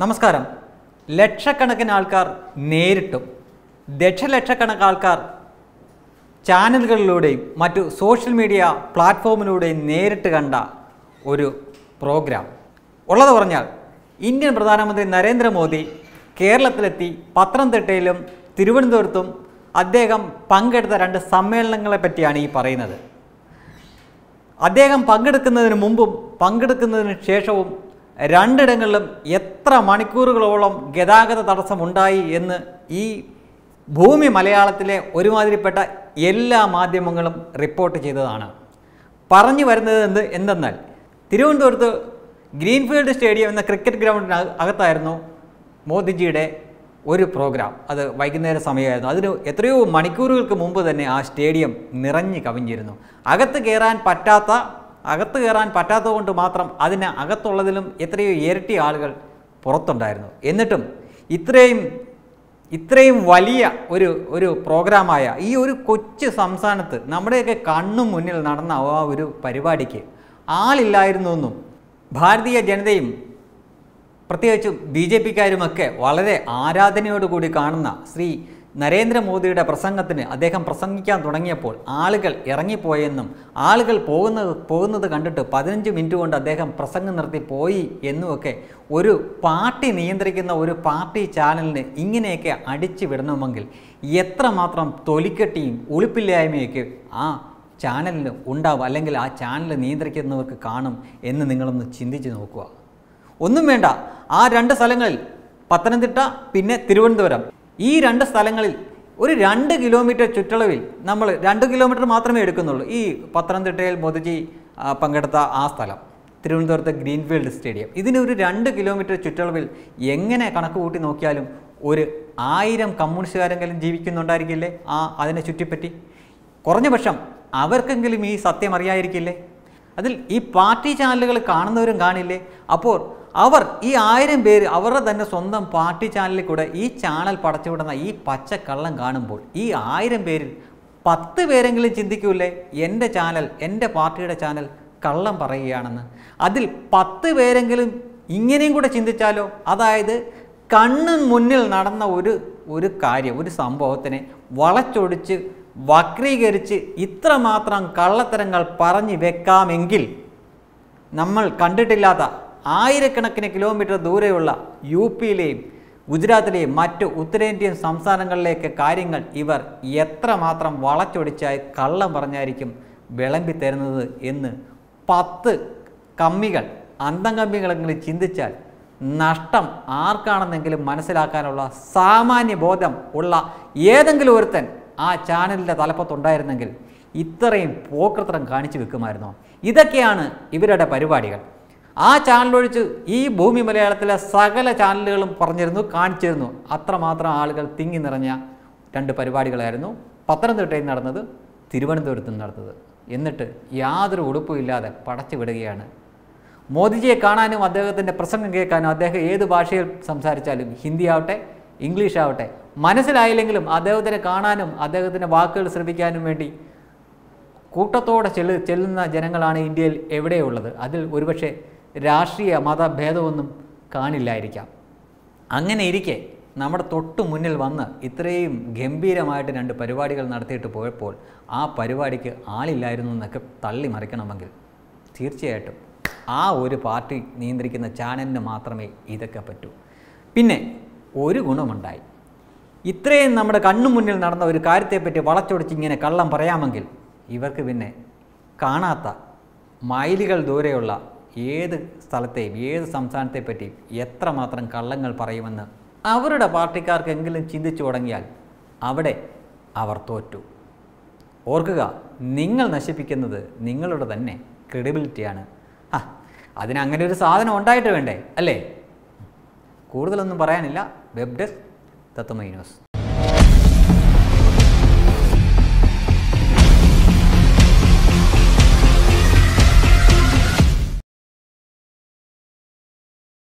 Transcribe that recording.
നമസ്കാരം ലക്ഷക്കണക്കിന് ആൾക്കാർ നേരിട്ടും ദശലക്ഷക്കണക്കിന് ആൾക്കാർ ചാനലുകളിലൂടെയും മറ്റു സോഷ്യൽ മീഡിയ പ്ലാറ്റ്ഫോമിലൂടെയും നേരിട്ട് കണ്ട ഒരു പ്രോഗ്രാം ഉള്ളത് പറഞ്ഞാൽ ഇന്ത്യൻ പ്രധാനമന്ത്രി നരേന്ദ്രമോദി കേരളത്തിലെത്തി പത്തനംതിട്ടയിലും തിരുവനന്തപുരത്തും അദ്ദേഹം പങ്കെടുത്ത രണ്ട് സമ്മേളനങ്ങളെ പറ്റിയാണ് ഈ പറയുന്നത് അദ്ദേഹം പങ്കെടുക്കുന്നതിന് മുമ്പും പങ്കെടുക്കുന്നതിന് ശേഷവും രണ്ടിടങ്ങളിലും എത്ര മണിക്കൂറുകളോളം ഗതാഗത തടസ്സമുണ്ടായി എന്ന് ഈ ഭൂമി മലയാളത്തിലെ ഒരുമാതിരിപ്പെട്ട എല്ലാ മാധ്യമങ്ങളും റിപ്പോർട്ട് ചെയ്തതാണ് പറഞ്ഞു വരുന്നത് എന്ത് എന്തെന്നാൽ തിരുവനന്തപുരത്ത് ഗ്രീൻഫീൽഡ് സ്റ്റേഡിയം എന്ന ക്രിക്കറ്റ് ഗ്രൗണ്ടിന് അക- അകത്തായിരുന്നു മോദിജിയുടെ ഒരു പ്രോഗ്രാം അത് വൈകുന്നേര സമയമായിരുന്നു അതിന് എത്രയോ മണിക്കൂറുകൾക്ക് മുമ്പ് തന്നെ ആ സ്റ്റേഡിയം നിറഞ്ഞു കവിഞ്ഞിരുന്നു അകത്ത് കയറാൻ പറ്റാത്ത അകത്ത് കയറാൻ പറ്റാത്തത് കൊണ്ട് മാത്രം അതിന് അകത്തുള്ളതിലും എത്രയോ ഇരട്ടി ആളുകൾ പുറത്തുണ്ടായിരുന്നു എന്നിട്ടും ഇത്രയും ഇത്രയും വലിയ ഒരു ഒരു പ്രോഗ്രാമായ ഈ ഒരു കൊച്ചു സംസ്ഥാനത്ത് നമ്മുടെയൊക്കെ കണ്ണു മുന്നിൽ നടന്ന ആ ഒരു പരിപാടിക്ക് ആളില്ലായിരുന്നു എന്നും ഭാരതീയ ജനതയും പ്രത്യേകിച്ചും ബി ജെ പിക്കാരുമൊക്കെ വളരെ ആരാധനയോടുകൂടി കാണുന്ന ശ്രീ നരേന്ദ്രമോദിയുടെ പ്രസംഗത്തിന് അദ്ദേഹം പ്രസംഗിക്കാൻ തുടങ്ങിയപ്പോൾ ആളുകൾ ഇറങ്ങിപ്പോയെന്നും ആളുകൾ പോകുന്നത് പോകുന്നത് കണ്ടിട്ട് പതിനഞ്ച് മിനിറ്റ് കൊണ്ട് അദ്ദേഹം പ്രസംഗം നിർത്തി പോയി എന്നുമൊക്കെ ഒരു പാർട്ടി നിയന്ത്രിക്കുന്ന ഒരു പാർട്ടി ചാനലിന് ഇങ്ങനെയൊക്കെ അടിച്ചു വിടണമെങ്കിൽ എത്രമാത്രം തൊലിക്കെട്ടിയും ഉളുപ്പില്ലായ്മയൊക്കെ ആ ചാനലിന് ഉണ്ടാവും അല്ലെങ്കിൽ ആ ചാനൽ നിയന്ത്രിക്കുന്നവർക്ക് കാണും എന്ന് നിങ്ങളൊന്ന് ചിന്തിച്ച് നോക്കുക ഒന്നും വേണ്ട ആ രണ്ട് സ്ഥലങ്ങളിൽ പത്തനംതിട്ട പിന്നെ തിരുവനന്തപുരം ഈ രണ്ട് സ്ഥലങ്ങളിൽ ഒരു രണ്ട് കിലോമീറ്റർ ചുറ്റളവിൽ നമ്മൾ രണ്ട് കിലോമീറ്റർ മാത്രമേ എടുക്കുന്നുള്ളൂ ഈ പത്തനംതിട്ടയിൽ മോദിജി ആ, പങ്കെടുത്ത ആ സ്ഥലം തിരുവനന്തപുരത്തെ ഗ്രീൻഫീൽഡ് സ്റ്റേഡിയം ഇതിനൊരു രണ്ട് കിലോമീറ്റർ ചുറ്റളവിൽ എങ്ങനെ കണക്ക് കൂട്ടി നോക്കിയാലും ഒരു ആയിരം കമ്മ്യൂണിസ്റ്റുകാരെങ്കിലും ജീവിക്കുന്നുണ്ടായിരിക്കില്ലേ ആ അതിനെ ചുറ്റിപ്പറ്റി കുറഞ്ഞ പക്ഷം അവർക്കെങ്കിലും ഈ സത്യം അറിയായിരിക്കില്ലേ അതിൽ ഈ പാർട്ടി ചാനലുകൾ കാണുന്നവരും കാണില്ലേ അപ്പോൾ അവർ ഈ ആയിരം പേര് അവരുടെ തന്നെ സ്വന്തം പാർട്ടി ചാനലിൽ കൂടെ ഈ ചാനൽ പടച്ചുവിടുന്ന ഈ പച്ചക്കള്ളം കാണുമ്പോൾ ഈ ആയിരം പേരിൽ പത്ത് പേരെങ്കിലും ചിന്തിക്കൂലേ എൻ്റെ ചാനൽ എൻ്റെ പാർട്ടിയുടെ ചാനൽ കള്ളം പറയുകയാണെന്ന് അതിൽ പത്ത് പേരെങ്കിലും ഇങ്ങനെയും കൂടെ ചിന്തിച്ചാലോ അതായത് കണ്ണിന് മുന്നിൽ നടന്ന ഒരു ഒരു കാര്യം ഒരു സംഭവത്തിനെ വളച്ചൊടിച്ച് വക്രീകരിച്ച് ഇത്രമാത്രം കള്ളത്തരങ്ങൾ പറഞ്ഞു വെക്കാമെങ്കിൽ നമ്മൾ കണ്ടിട്ടില്ലാത്ത ആയിരക്കണക്കിന് കിലോമീറ്റർ ദൂരെയുള്ള യു പിയിലെയും ഗുജറാത്തിലെയും മറ്റു ഉത്തരേന്ത്യൻ സംസ്ഥാനങ്ങളിലേക്ക് കാര്യങ്ങൾ ഇവർ എത്രമാത്രം വളച്ചൊടിച്ചായി കള്ളം പറഞ്ഞായിരിക്കും വിളമ്പി തരുന്നത് എന്ന് പത്ത് കമ്മികൾ അന്തം കമ്മികളെങ്കിലും ചിന്തിച്ചാൽ നഷ്ടം ആർക്കാണെന്നെങ്കിലും മനസ്സിലാക്കാനുള്ള സാമാന്യ ബോധം ഉള്ള ഏതെങ്കിലും ഒരുത്തൻ ആ ചാനലിൻ്റെ തലപ്പത്തുണ്ടായിരുന്നെങ്കിൽ ഇത്രയും പോക്കൃത്രം കാണിച്ചു വെക്കുമായിരുന്നോ ഇതൊക്കെയാണ് ഇവരുടെ പരിപാടികൾ ആ ചാനലൊഴിച്ച് ഈ ഭൂമി മലയാളത്തിലെ സകല ചാനലുകളും പറഞ്ഞിരുന്നു കാണിച്ചിരുന്നു അത്രമാത്രം ആളുകൾ തിങ്ങി നിറഞ്ഞ രണ്ട് പരിപാടികളായിരുന്നു പത്തനംതിട്ടയിൽ നടന്നത് തിരുവനന്തപുരത്തും നടന്നത് എന്നിട്ട് യാതൊരു ഉടുപ്പുമില്ലാതെ പടച്ചു വിടുകയാണ് മോദിജിയെ കാണാനും അദ്ദേഹത്തിൻ്റെ പ്രസംഗം കേൾക്കാനും അദ്ദേഹം ഏത് ഭാഷയിൽ സംസാരിച്ചാലും ഹിന്ദി ആവട്ടെ ഇംഗ്ലീഷ് ആവട്ടെ മനസ്സിലായില്ലെങ്കിലും അദ്ദേഹത്തിനെ കാണാനും അദ്ദേഹത്തിൻ്റെ വാക്കുകൾ ശ്രമിക്കാനും വേണ്ടി കൂട്ടത്തോടെ ചെല്ലു ചെല്ലുന്ന ജനങ്ങളാണ് ഇന്ത്യയിൽ എവിടെയുള്ളത് അതിൽ ഒരുപക്ഷെ രാഷ്ട്രീയ മതഭേദമൊന്നും കാണില്ലായിരിക്കാം അങ്ങനെ ഇരിക്കെ നമ്മുടെ തൊട്ടു മുന്നിൽ വന്ന് ഇത്രയും ഗംഭീരമായിട്ട് രണ്ട് പരിപാടികൾ നടത്തിയിട്ട് പോയപ്പോൾ ആ പരിപാടിക്ക് ആളില്ലായിരുന്നു എന്നൊക്കെ തള്ളി മറിക്കണമെങ്കിൽ തീർച്ചയായിട്ടും ആ ഒരു പാർട്ടി നിയന്ത്രിക്കുന്ന ചാനലിന് മാത്രമേ ഇതൊക്കെ പറ്റൂ പിന്നെ ഒരു ഗുണമുണ്ടായി ഇത്രയും നമ്മുടെ കണ്ണു മുന്നിൽ നടന്ന ഒരു കാര്യത്തെപ്പറ്റി വളച്ചൊടിച്ച് ഇങ്ങനെ കള്ളം പറയാമെങ്കിൽ ഇവർക്ക് പിന്നെ കാണാത്ത മൈലുകൾ ദൂരെയുള്ള ഏത് സ്ഥലത്തെയും ഏത് സംസ്ഥാനത്തെ പറ്റി എത്രമാത്രം കള്ളങ്ങൾ പറയുമെന്ന് അവരുടെ പാർട്ടിക്കാർക്കെങ്കിലും ചിന്തിച്ചു തുടങ്ങിയാൽ അവിടെ അവർ തോറ്റു ഓർക്കുക നിങ്ങൾ നശിപ്പിക്കുന്നത് നിങ്ങളുടെ തന്നെ ക്രെഡിബിലിറ്റിയാണ് ആ അതിനങ്ങനെ ഒരു സാധനം ഉണ്ടായിട്ട് വേണ്ടേ അല്ലേ കൂടുതലൊന്നും പറയാനില്ല വെബ് ഡെസ്ക് തത്വമൈ ന്യൂസ്